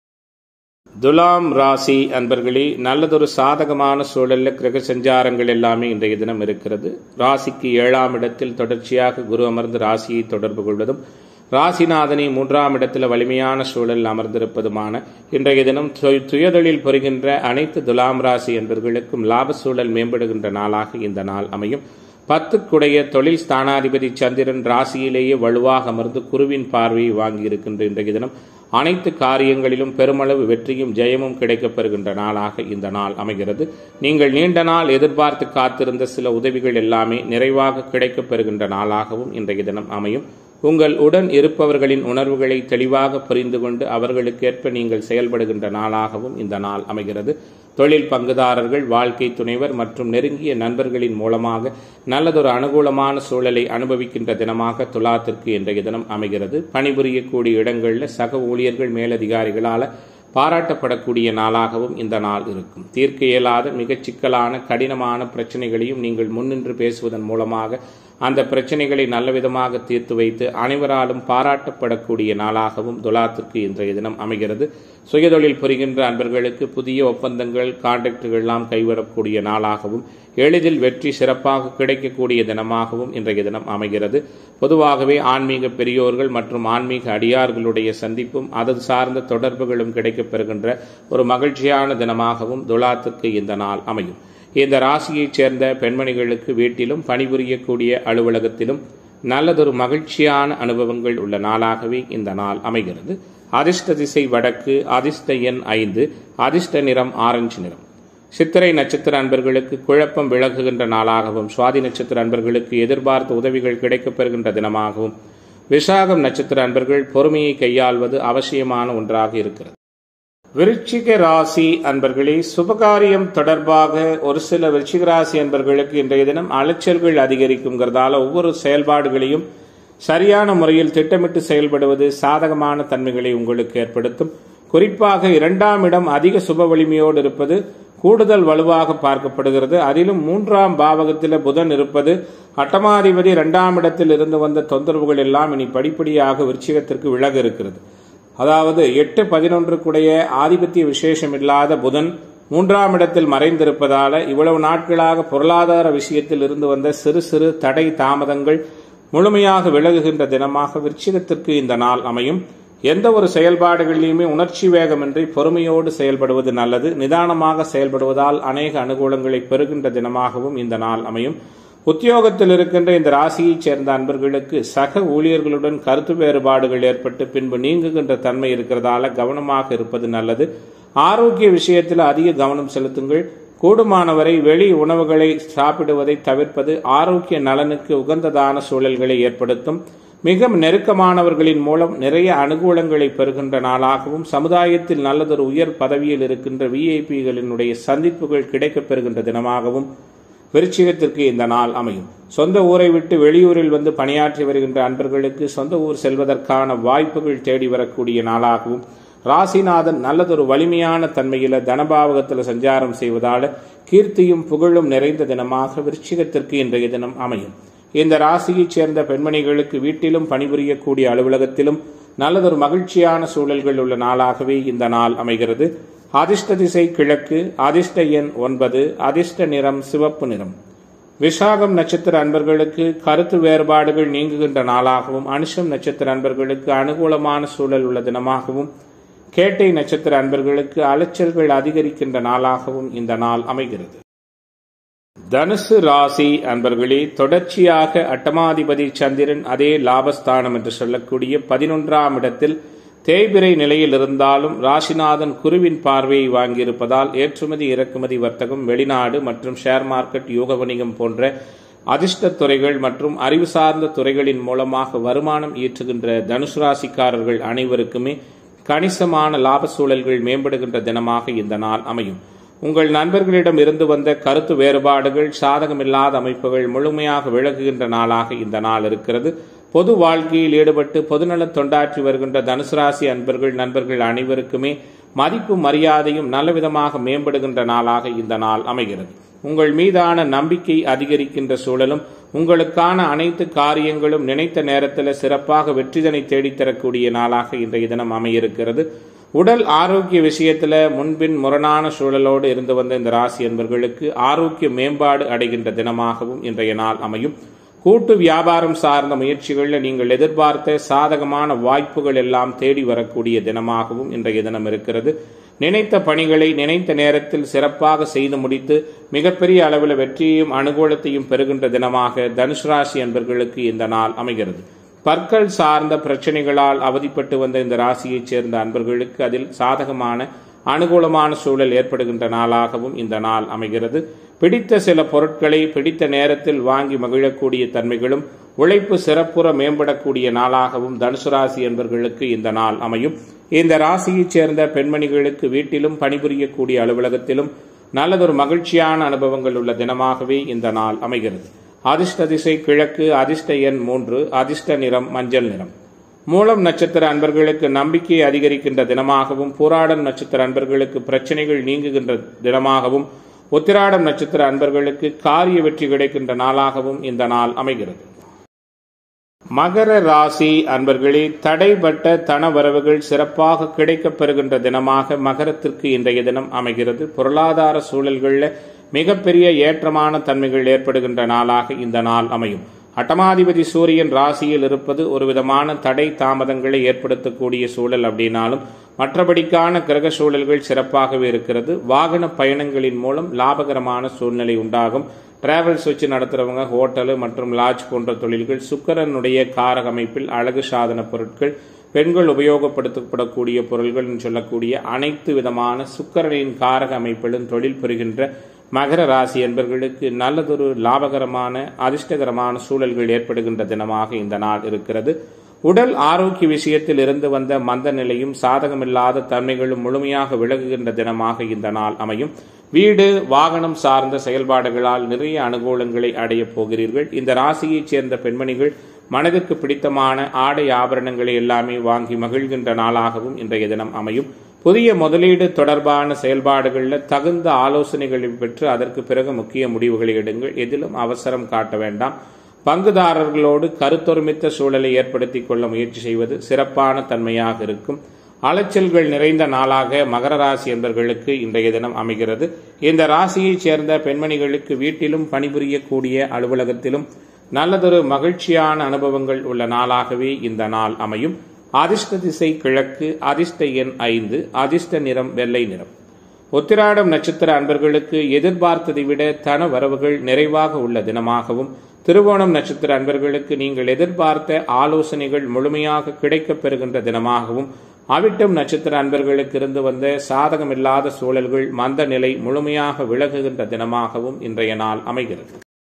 துலாம் ராசி அன்பர்களே நல்லதொரு சாதகமான சூழல்ல கிரக சஞ்சாரங்கள் எல்லாமே இன்றைய தினம் இருக்கிறது ராசிக்கு ஏழாம் இடத்தில் தொடர்ச்சியாக குரு அமர்ந்து ராசியை தொடர்பு கொள்வதும் ராசிநாதனை மூன்றாம் இடத்தில் வலிமையான சூழல் அமர்ந்திருப்பதுமான இன்றைய தினம் துயதொழில் புரிகின்ற அனைத்து துலாம் ராசி என்பவர்களுக்கும் லாப சூழல் மேம்படுகின்ற நாளாக இந்த நாள் அமையும் பத்துக்குடைய தொழில் ஸ்தானாதிபதி சந்திரன் ராசியிலேயே வலுவாக அமர்ந்து குருவின் பார்வையை வாங்கியிருக்கின்ற இன்றைய தினம் அனைத்து காரியங்களிலும் பெருமளவு வெற்றியும் ஜெயமும் கிடைக்கப்பெறுகின்ற நாளாக இந்த நாள் அமைகிறது நீங்கள் நீண்ட நாள் எதிர்பார்த்து காத்திருந்த சில உதவிகள் எல்லாமே நிறைவாக கிடைக்கப்பெறுகின்ற நாளாகவும் இன்றைய தினம் அமையும் உங்கள் உடன் இருப்பவர்களின் உணர்வுகளை தெளிவாக புரிந்து கொண்டு அவர்களுக்கேற்ப நீங்கள் செயல்படுகின்ற நாளாகவும் இந்த நாள் அமைகிறது தொழில் பங்குதாரர்கள் வாழ்க்கை துணைவர் மற்றும் நெருங்கிய நண்பர்களின் மூலமாக நல்லதொரு அனுகூலமான சூழலை அனுபவிக்கின்ற தினமாக துலாத்திற்கு இன்றைய தினம் அமைகிறது பணிபுரியக்கூடிய இடங்களில் சக ஊழியர்கள் மேலதிகாரிகளால் பாராட்டப்படக்கூடிய நாளாகவும் இந்த நாள் இருக்கும் தீர்க்க இயலாத மிகச் சிக்கலான கடினமான பிரச்சனைகளையும் நீங்கள் முன்னின்று பேசுவதன் மூலமாக அந்த பிரச்சனைகளை நல்ல விதமாக தீர்த்து வைத்து அனைவராலும் பாராட்டப்படக்கூடிய நாளாகவும் துலாத்திற்கு இன்றைய தினம் அமைகிறது சுயதொழில் புரிகின்ற அன்பர்களுக்கு புதிய ஒப்பந்தங்கள் கான்ட்ராக்டுகள் எல்லாம் கைவிடக்கூடிய நாளாகவும் எளிதில் வெற்றி சிறப்பாக கிடைக்கக்கூடிய தினமாகவும் இன்றைய தினம் அமைகிறது பொதுவாகவே ஆன்மீக பெரியோர்கள் மற்றும் ஆன்மீக அடியார்களுடைய சந்திப்பும் அது சார்ந்த தொடர்புகளும் கிடைக்கப்பெறுகின்ற ஒரு மகிழ்ச்சியான தினமாகவும் துலாத்திற்கு இந்த நாள் அமையும் இந்த ராசியைச் சேர்ந்த பெண்மணிகளுக்கு வீட்டிலும் பணிபுரியக்கூடிய அலுவலகத்திலும் நல்லதொரு மகிழ்ச்சியான அனுபவங்கள் உள்ள நாளாகவே இந்த நாள் அமைகிறது அதிர்ஷ்ட திசை வடக்கு அதிர்ஷ்ட எண் ஐந்து அதிர்ஷ்ட நிறம் ஆரஞ்சு நிறம் சித்திரை நட்சத்திர அன்பர்களுக்கு குழப்பம் விலகுகின்ற நாளாகவும் சுவாதி நட்சத்திர அன்பர்களுக்கு எதிர்பார்த்த உதவிகள் கிடைக்கப்பெறுகின்ற தினமாகவும் விசாகம் நட்சத்திர அன்பர்கள் பொறுமையை கையாள்வது அவசியமான ஒன்றாக இருக்கிறது விருச்சிக ராசி அன்பர்களே சுபகாரியம் தொடர்பாக ஒரு சில விருச்சிக ராசி அன்பர்களுக்கு இன்றைய தினம் அலைச்சல்கள் அதிகரிக்குங்கிறதால ஒவ்வொரு செயல்பாடுகளையும் சரியான முறையில் திட்டமிட்டு செயல்படுவது சாதகமான தன்மைகளை உங்களுக்கு ஏற்படுத்தும் குறிப்பாக இரண்டாம் இடம் அதிக சுப வலிமையோடு இருப்பது கூடுதல் வலுவாக பார்க்கப்படுகிறது அதிலும் மூன்றாம் பாவகத்தில் புதன் இருப்பது அட்டமாதிபதி இரண்டாம் இடத்தில் இருந்து வந்த தொந்தரவுகள் எல்லாம் இனி படிப்படியாக விருச்சிகத்திற்கு விலக இருக்கிறது அதாவது எட்டு பதினொன்றுக்குடைய ஆதிபத்திய விசேஷம் இல்லாத புதன் மூன்றாம் இடத்தில் மறைந்திருப்பதால இவ்வளவு நாட்களாக பொருளாதார விஷயத்தில் இருந்து வந்த சிறு சிறு தடை தாமதங்கள் முழுமையாக விலகுகின்ற தினமாக விருச்சிகத்திற்கு இந்த நாள் அமையும் எந்த ஒரு செயல்பாடுகளிலுமே உணர்ச்சி வேகமின்றி பொறுமையோடு செயல்படுவது நல்லது நிதானமாக செயல்படுவதால் அநேக அனுகூலங்களை பெறுகின்ற தினமாகவும் இந்த நாள் அமையும் உத்தியோகத்தில் இருக்கின்ற இந்த ராசியைச் சேர்ந்த அன்பர்களுக்கு சக ஊழியர்களுடன் கருத்து வேறுபாடுகள் ஏற்பட்டு பின்பு நீங்குகின்ற தன்மை இருக்கிறதால கவனமாக இருப்பது நல்லது ஆரோக்கிய விஷயத்தில் அதிக கவனம் செலுத்துங்கள் கூடுமானவரை வெளி உணவுகளை சாப்பிடுவதை தவிர்ப்பது ஆரோக்கிய நலனுக்கு உகந்ததான சூழல்களை ஏற்படுத்தும் மிக நெருக்கமானவர்களின் மூலம் நிறைய அனுகூலங்களை பெறுகின்ற நாளாகவும் சமுதாயத்தில் நல்லதொரு உயர் பதவியில் இருக்கின்ற விஐபிகளினுடைய சந்திப்புகள் கிடைக்கப் பெறுகின்ற தினமாகவும் விருச்சிகத்திற்கு இந்த நாள் அமையும் சொந்த ஊரை விட்டு வெளியூரில் வந்து பணியாற்றி வருகின்ற அன்பர்களுக்கு சொந்த ஊர் செல்வதற்கான வாய்ப்புகள் தேடி வரக்கூடிய நாளாகவும் ராசிநாதன் நல்லதொரு வலிமையான தன்மையில தனபாவகத்தில் சஞ்சாரம் செய்வதால கீர்த்தியும் புகழும் நிறைந்த தினமாக விருச்சிகத்திற்கு இன்றைய தினம் அமையும் இந்த ராசியைச் சேர்ந்த பெண்மணிகளுக்கு வீட்டிலும் பணிபுரியக்கூடிய அலுவலகத்திலும் நல்லதொரு மகிழ்ச்சியான சூழல்கள் உள்ள நாளாகவே இந்த நாள் அமைகிறது அதிர்ஷ்ட திசை கிழக்கு அதிர்ஷ்ட எண் ஒன்பது அதிர்ஷ்ட நிறம் சிவப்பு நிறம் விசாகம் நட்சத்திர அன்பர்களுக்கு கருத்து வேறுபாடுகள் நீங்குகின்ற நாளாகவும் அனுஷம் நட்சத்திர அன்பர்களுக்கு அனுகூலமான சூழல் உள்ள தினமாகவும் கேட்டை நட்சத்திர அன்பர்களுக்கு அலைச்சல்கள் அதிகரிக்கின்ற நாளாகவும் இந்த நாள் அமைகிறது தனுசு ராசி அன்பர்களே தொடர்ச்சியாக அட்டமாதிபதி சந்திரன் அதே லாபஸ்தானம் என்று சொல்லக்கூடிய பதினொன்றாம் இடத்தில் தேய்பிரை நிலையில் இருந்தாலும் ராசிநாதன் குருவின் பார்வையை வாங்கியிருப்பதால் ஏற்றுமதி இறக்குமதி வர்த்தகம் வெளிநாடு மற்றும் ஷேர் மார்க்கெட் யோக வணிகம் போன்ற அதிர்ஷ்ட துறைகள் மற்றும் அறிவு சார்ந்த துறைகளின் மூலமாக வருமானம் ஈற்றுகின்ற தனுசு ராசிக்காரர்கள் அனைவருக்குமே கணிசமான லாப சூழல்கள் மேம்படுகின்ற தினமாக இந்த நாள் அமையும் உங்கள் நண்பர்களிடம் இருந்து வந்த கருத்து வேறுபாடுகள் சாதகமில்லாத அமைப்புகள் முழுமையாக விலகுகின்ற நாளாக இந்த நாள் இருக்கிறது பொது வாழ்க்கையில் ஈடுபட்டு பொதுநலத் தொண்டாற்றி வருகின்ற தனுசு ராசி அன்பர்கள் நண்பர்கள் அனைவருக்குமே மதிப்பு மரியாதையும் நல்லவிதமாக மேம்படுகின்ற நாளாக இந்த நாள் அமைகிறது உங்கள் மீதான நம்பிக்கை அதிகரிக்கின்ற சூழலும் உங்களுக்கான அனைத்து காரியங்களும் நினைத்த நேரத்தில் சிறப்பாக வெற்றிதனை தேடித்தரக்கூடிய நாளாக இன்றைய தினம் அமையிருக்கிறது உடல் ஆரோக்கிய விஷயத்துல முன்பின் முரணான சூழலோடு இருந்து வந்த இந்த ராசி என்பர்களுக்கு ஆரோக்கிய மேம்பாடு அடைகின்ற தினமாகவும் இன்றைய நாள் அமையும் கூட்டு வியாபாரம் சார்ந்த முயற்சிகளில் நீங்கள் எதிர்பார்த்த சாதகமான வாய்ப்புகள் எல்லாம் தேடி வரக்கூடிய தினமாகவும் இன்றைய தினம் இருக்கிறது நினைத்த பணிகளை நினைத்த நேரத்தில் சிறப்பாக செய்து முடித்து மிகப்பெரிய அளவில் வெற்றியையும் அனுகூலத்தையும் பெறுகின்ற தினமாக தனுஷ் ராசி என்பர்களுக்கு இந்த நாள் அமைகிறது பற்கள் சார்ந்த பிரச்சனைகளால் அவதிப்பட்டு வந்த இந்த ராசியைச் சேர்ந்த அன்பர்களுக்கு அதில் சாதகமான அனுகூலமான சூழல் ஏற்படுகின்ற நாளாகவும் இந்த நாள் அமைகிறது பிடித்த சில பொருட்களை பிடித்த நேரத்தில் வாங்கி மகிழக்கூடிய தன்மைகளும் உழைப்பு சிறப்புற மேம்படக்கூடிய நாளாகவும் தனுசு ராசி என்பவர்களுக்கு இந்த நாள் அமையும் இந்த ராசியைச் சேர்ந்த பெண்மணிகளுக்கு வீட்டிலும் பணிபுரியக்கூடிய அலுவலகத்திலும் நல்லதொரு மகிழ்ச்சியான அனுபவங்கள் உள்ள தினமாகவே இந்த நாள் அமைகிறது அதிர்ஷ்ட திசை கிழக்கு அதிர்ஷ்ட எண் மூன்று அதிர்ஷ்ட நிறம் மஞ்சள் நிறம் மூலம் நட்சத்திர அன்பர்களுக்கு நம்பிக்கை அதிகரிக்கின்ற தினமாகவும் பூராடம் நட்சத்திர அன்பர்களுக்கு பிரச்சனைகள் நீங்குகின்ற தினமாகவும் உத்திராடம் நட்சத்திர அன்பர்களுக்கு காரிய வெற்றி கிடைக்கின்ற நாளாகவும் இந்த நாள் அமைகிறது மகர ராசி அன்பர்களே தடைப்பட்ட தன வரவுகள் சிறப்பாக கிடைக்கப் பெறுகின்ற தினமாக மகரத்திற்கு இன்றைய தினம் அமைகிறது பொருளாதார சூழல்களில் மிகப்பெரிய ஏற்றமான தன்மைகள் ஏற்படுகின்ற நாளாக இந்த நாள் அமையும் அட்டமாதிபதி சூரியன் ராசியில் இருப்பது ஒரு விதமான தடை தாமதங்களை ஏற்படுத்தக்கூடிய சூழல் அப்படின்னாலும் மற்றபடிக்கான கிரக சூழல்கள் சிறப்பாகவே இருக்கிறது வாகன பயணங்களின் மூலம் லாபகரமான சூழ்நிலை உண்டாகும் டிராவல்ஸ் வச்சு நடத்துறவங்க ஹோட்டலு மற்றும் லாட்ஜ் போன்ற தொழில்கள் சுக்கரனுடைய காரக அமைப்பில் அழகு சாதன பொருட்கள் பெண்கள் உபயோகப்படுத்தப்படக்கூடிய பொருள்கள் சொல்லக்கூடிய அனைத்து விதமான சுக்கரனின் காரக அமைப்பிலும் தொழில் புரிகின்ற மகர ராசி என்பவர்களுக்கு நல்லதொரு லாபகரமான அதிர்ஷ்டகரமான சூழல்கள் ஏற்படுகின்ற தினமாக இந்த நாள் இருக்கிறது உடல் ஆரோக்கிய விஷயத்தில் இருந்து வந்த மந்த நிலையும் சாதகமில்லாத தன்மைகளும் முழுமையாக விலகுகின்ற தினமாக இந்த நாள் அமையும் வீடு வாகனம் சார்ந்த செயல்பாடுகளால் நிறைய அனுகூலங்களை அடையப் போகிறீர்கள் இந்த ராசியைச் சேர்ந்த பெண்மணிகள் மனதிற்கு பிடித்தமான ஆடை ஆபரணங்களை எல்லாமே வாங்கி மகிழ்கின்ற நாளாகவும் இன்றைய தினம் அமையும் புதிய முதலீடு தொடர்பான செயல்பாடுகளில் தகுந்த ஆலோசனைகளை பெற்று அதற்கு பிறகு முக்கிய முடிவுகளை எடுங்கள் எதிலும் அவசரம் காட்ட வேண்டாம் பங்குதாரர்களோடு கருத்தொருமித்த சூழலை ஏற்படுத்திக் கொள்ள முயற்சி செய்வது சிறப்பான தன்மையாக இருக்கும் அலைச்சல்கள் நிறைந்த நாளாக மகர ராசி என்பவர்களுக்கு இன்றைய தினம் அமைகிறது இந்த ராசியைச் சேர்ந்த பெண்மணிகளுக்கு வீட்டிலும் பணிபுரியக்கூடிய அலுவலகத்திலும் நல்லதொரு மகிழ்ச்சியான அனுபவங்கள் உள்ள நாளாகவே இந்த நாள் அமையும் அதிர்ஷ்ட திசை கிழக்கு அதிர்ஷ்ட எண் ஐந்து அதிர்ஷ்ட நிறம் வெள்ளை நிறம் உத்திராடம் நட்சத்திர அன்பர்களுக்கு எதிர்பார்த்ததை விட தன வரவுகள் நிறைவாக உள்ள தினமாகவும் திருவோணம் நட்சத்திர அன்பர்களுக்கு நீங்கள் எதிர்பார்த்த ஆலோசனைகள் முழுமையாக கிடைக்கப் பெறுகின்ற தினமாகவும் அவிட்டம் நட்சத்திர அன்பர்களுக்கு இருந்து வந்த சாதகமில்லாத சூழல்கள் மந்த நிலை முழுமையாக விலகுகின்ற தினமாகவும் இன்றைய நாள் அமைகிறது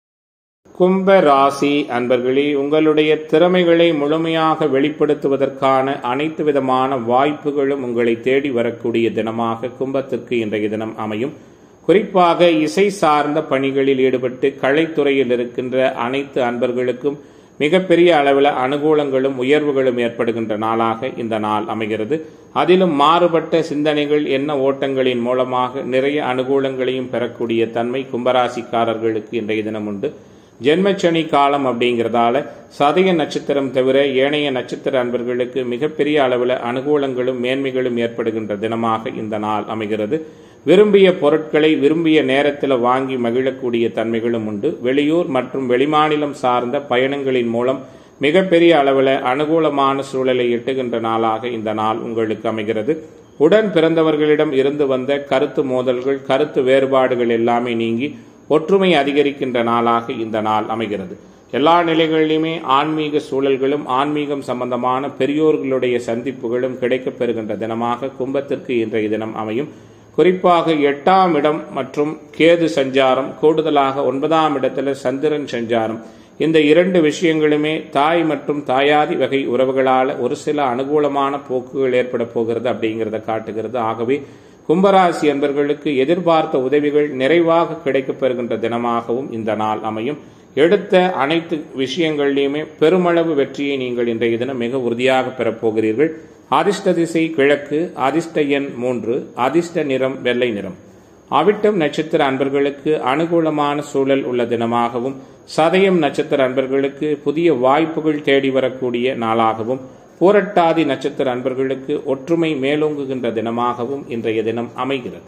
கும்ப ராசி அன்பர்களே உங்களுடைய திறமைகளை முழுமையாக வெளிப்படுத்துவதற்கான அனைத்து விதமான வாய்ப்புகளும் உங்களை தேடி வரக்கூடிய தினமாக கும்பத்திற்கு இன்றைய தினம் அமையும் குறிப்பாக இசை சார்ந்த பணிகளில் ஈடுபட்டு கலைத்துறையில் இருக்கின்ற அனைத்து அன்பர்களுக்கும் மிகப்பெரிய அளவில் அனுகூலங்களும் உயர்வுகளும் ஏற்படுகின்ற நாளாக இந்த நாள் அமைகிறது அதிலும் மாறுபட்ட சிந்தனைகள் என்ன ஓட்டங்களின் மூலமாக நிறைய அனுகூலங்களையும் பெறக்கூடிய தன்மை கும்பராசிக்காரர்களுக்கு இன்றைய தினம் உண்டு ஜென்மச்சனி காலம் அப்படிங்கிறதால சதய நட்சத்திரம் தவிர ஏனைய நட்சத்திர அன்பர்களுக்கு மிகப்பெரிய அளவில் அனுகூலங்களும் மேன்மைகளும் ஏற்படுகின்ற தினமாக இந்த நாள் அமைகிறது விரும்பிய பொருட்களை விரும்பிய நேரத்தில் வாங்கி மகிழக்கூடிய தன்மைகளும் உண்டு வெளியூர் மற்றும் வெளிமாநிலம் சார்ந்த பயணங்களின் மூலம் மிகப்பெரிய அளவில் அனுகூலமான சூழலை எட்டுகின்ற நாளாக இந்த நாள் உங்களுக்கு அமைகிறது உடன் பிறந்தவர்களிடம் இருந்து வந்த கருத்து மோதல்கள் கருத்து வேறுபாடுகள் எல்லாமே நீங்கி ஒற்றுமை அதிகரிக்கின்ற நாளாக இந்த நாள் அமைகிறது எல்லா நிலைகளிலுமே ஆன்மீக சூழல்களும் ஆன்மீகம் சம்பந்தமான பெரியோர்களுடைய சந்திப்புகளும் கிடைக்கப் பெறுகின்ற தினமாக கும்பத்திற்கு இன்றைய தினம் அமையும் குறிப்பாக எட்டாம் இடம் மற்றும் கேது சஞ்சாரம் கூடுதலாக ஒன்பதாம் இடத்துல சந்திரன் சஞ்சாரம் இந்த இரண்டு விஷயங்களுமே தாய் மற்றும் தாயாதி வகை உறவுகளால் ஒரு சில அனுகூலமான போக்குகள் ஏற்பட போகிறது அப்படிங்கிறத காட்டுகிறது ஆகவே கும்பராசி என்பர்களுக்கு எதிர்பார்த்த உதவிகள் நிறைவாக கிடைக்கப் பெறுகின்ற தினமாகவும் இந்த நாள் அமையும் எடுத்த அனைத்து விஷயங்களிலுமே பெருமளவு வெற்றியை நீங்கள் இன்றைய தினம் மிக உறுதியாக பெறப்போகிறீர்கள் அதிர்ஷ்ட திசை கிழக்கு அதிர்ஷ்ட எண் மூன்று அதிர்ஷ்ட நிறம் வெள்ளை நிறம் அவிட்டம் நட்சத்திர அன்பர்களுக்கு அனுகூலமான சூழல் உள்ள தினமாகவும் சதயம் நட்சத்திர அன்பர்களுக்கு புதிய வாய்ப்புகள் தேடி வரக்கூடிய நாளாகவும் பூரட்டாதி நட்சத்திர அன்பர்களுக்கு ஒற்றுமை மேலோங்குகின்ற தினமாகவும் இன்றைய தினம் அமைகிறது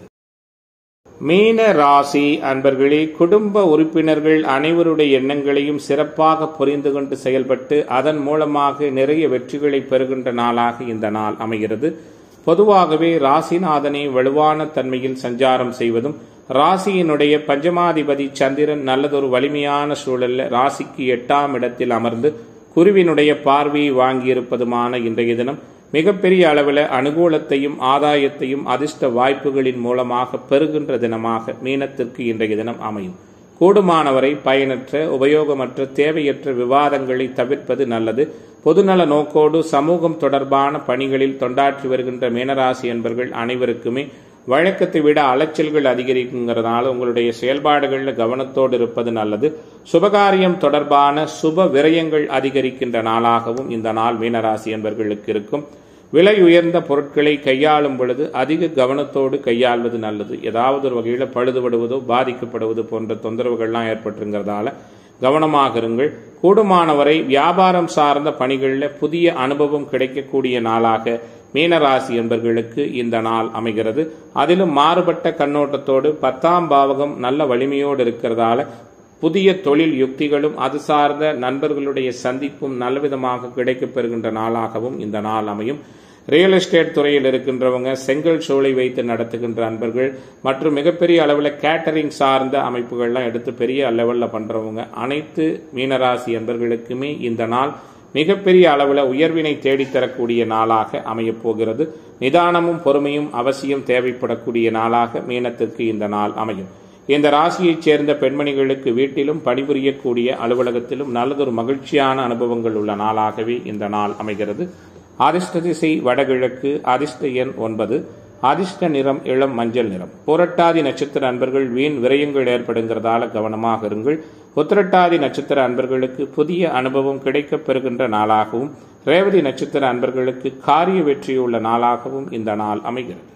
மீன ராசி அன்பர்களே குடும்ப உறுப்பினர்கள் அனைவருடைய எண்ணங்களையும் சிறப்பாக புரிந்து கொண்டு செயல்பட்டு அதன் மூலமாக நிறைய வெற்றிகளை பெறுகின்ற நாளாக இந்த நாள் அமைகிறது பொதுவாகவே ராசிநாதனை வலுவான தன்மையில் சஞ்சாரம் செய்வதும் ராசியினுடைய பஞ்சமாதிபதி சந்திரன் நல்லதொரு வலிமையான சூழல்ல ராசிக்கு எட்டாம் இடத்தில் அமர்ந்து குருவினுடைய பார்வையை வாங்கியிருப்பதுமான இன்றைய தினம் மிகப்பெரிய அளவில் அனுகூலத்தையும் ஆதாயத்தையும் அதிர்ஷ்ட வாய்ப்புகளின் மூலமாக பெறுகின்ற தினமாக மீனத்திற்கு இன்றைய தினம் அமையும் கூடுமானவரை பயனற்ற உபயோகமற்ற தேவையற்ற விவாதங்களை தவிர்ப்பது நல்லது பொதுநல நோக்கோடு சமூகம் தொடர்பான பணிகளில் தொண்டாற்றி வருகின்ற மீனராசி என்பர்கள் அனைவருக்குமே வழக்கத்தை விட அலைச்சல்கள் அதிகரிக்குங்கிறதுனால உங்களுடைய செயல்பாடுகளில் கவனத்தோடு இருப்பது நல்லது சுபகாரியம் தொடர்பான சுப விரயங்கள் அதிகரிக்கின்ற நாளாகவும் இந்த நாள் மீனராசி என்பர்களுக்கு இருக்கும் விலை உயர்ந்த பொருட்களை கையாளும் பொழுது அதிக கவனத்தோடு கையாள்வது நல்லது ஏதாவது ஒரு வகையில் பழுதுபடுவதோ பாதிக்கப்படுவது போன்ற தொந்தரவுகள்லாம் ஏற்பட்டுங்கிறதால கவனமாக இருங்கள் கூடுமானவரை வியாபாரம் சார்ந்த பணிகளில் புதிய அனுபவம் கிடைக்கக்கூடிய நாளாக மீனராசி என்பர்களுக்கு இந்த நாள் அமைகிறது அதிலும் மாறுபட்ட கண்ணோட்டத்தோடு பத்தாம் பாவகம் நல்ல வலிமையோடு இருக்கிறதால புதிய தொழில் யுக்திகளும் அது சார்ந்த நண்பர்களுடைய சந்திப்பும் நல்லவிதமாக கிடைக்கப் பெறுகின்ற நாளாகவும் இந்த நாள் அமையும் ரியல் எஸ்டேட் துறையில் இருக்கின்றவங்க செங்கல் சோலை வைத்து நடத்துகின்ற அன்பர்கள் மற்றும் மிகப்பெரிய அளவில் கேட்டரிங் சார்ந்த அமைப்புகள்லாம் எடுத்து பெரிய லெவலில் பண்ணுறவங்க அனைத்து மீனராசி அன்பர்களுக்குமே இந்த நாள் மிகப்பெரிய அளவில் உயர்வினை தேடித்தரக்கூடிய நாளாக அமையப் போகிறது நிதானமும் பொறுமையும் அவசியம் தேவைப்படக்கூடிய நாளாக மீனத்திற்கு இந்த நாள் அமையும் இந்த ராசியைச் சேர்ந்த பெண்மணிகளுக்கு வீட்டிலும் பணிபுரியக்கூடிய அலுவலகத்திலும் நல்லதொரு மகிழ்ச்சியான அனுபவங்கள் உள்ள நாளாகவே இந்த நாள் அமைகிறது அதிர்ஷ்ட திசை வடகிழக்கு அதிர்ஷ்ட எண் ஒன்பது அதிர்ஷ்ட நிறம் இளம் மஞ்சள் நிறம் புரட்டாதி நட்சத்திர அன்பர்கள் வீண் விரயங்கள் ஏற்படுங்கிறதால கவனமாக இருங்கள் உத்திரட்டாதி நட்சத்திர அன்பர்களுக்கு புதிய அனுபவம் கிடைக்கப் பெறுகின்ற நாளாகவும் ரேவதி நட்சத்திர அன்பர்களுக்கு காரிய வெற்றியுள்ள நாளாகவும் இந்த நாள் அமைகிறது